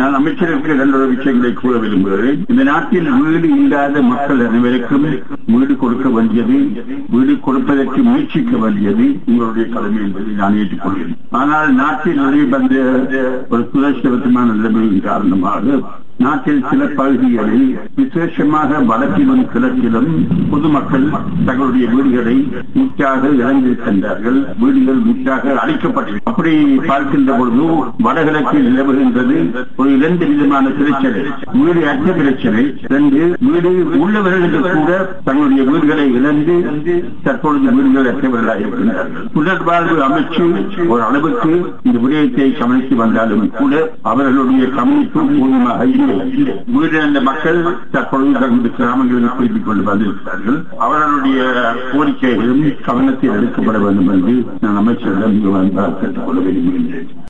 நான் அமைச்சருக்கு இரண்டு விஷயங்களை கூற விரும்புகிறேன் இந்த நாட்டில் வீடு இல்லாத மக்கள் அனைவருக்கும் வீடு கொடுக்க வேண்டியது வீடு கொடுப்பதற்கு முயற்சிக்க வேண்டியது உங்களுடைய கடமை என்பதை நான் ஏற்றுக்கொள்கிறேன் ஆனால் நாட்டில் வந்த ஒரு சுதர்சனமான நிலைமையின் காரணமாக நாட்டில் சில பகுதிகளில் விசேஷமாக வடக்கிலும் கிழக்கிலும் பொதுமக்கள் தங்களுடைய வீடுகளை முற்றாக இழந்திருக்கின்றார்கள் வீடுகள் முற்றாக அழிக்கப்பட்டது அப்படி பார்க்கின்ற பொழுது வடகிழக்கில் நிலவுகின்றது ஒரு இரண்டு விதமான பிரச்சனை வீடு அற்ற பிரச்சனை ரெண்டு வீடு உள்ளவர்களுக்கு கூட தங்களுடைய வீடுகளை இழந்து தற்பொழுது வீடுகள் அற்றவர்களாக இருக்கின்றார்கள் புனர்வாழ்வு அமைச்சு ஒரு அளவுக்கு இந்த விடயத்தை கவனித்து வந்தாலும் கூட அவர்களுடைய கவனிப்பு பூர்வமாக இல்லை வீடிழந்த மக்கள் தற்பொழுது தங்களுடைய கிராமங்களில் குறிப்பிக் கொண்டு வந்திருக்கிறார்கள் அவர்களுடைய கோரிக்கைகளும் கவனத்தில் எடுக்கப்பட வேண்டும் என்று நான் அமைச்சரிடம் கேட்டுக்கொள்ள விரும்புகின்றேன்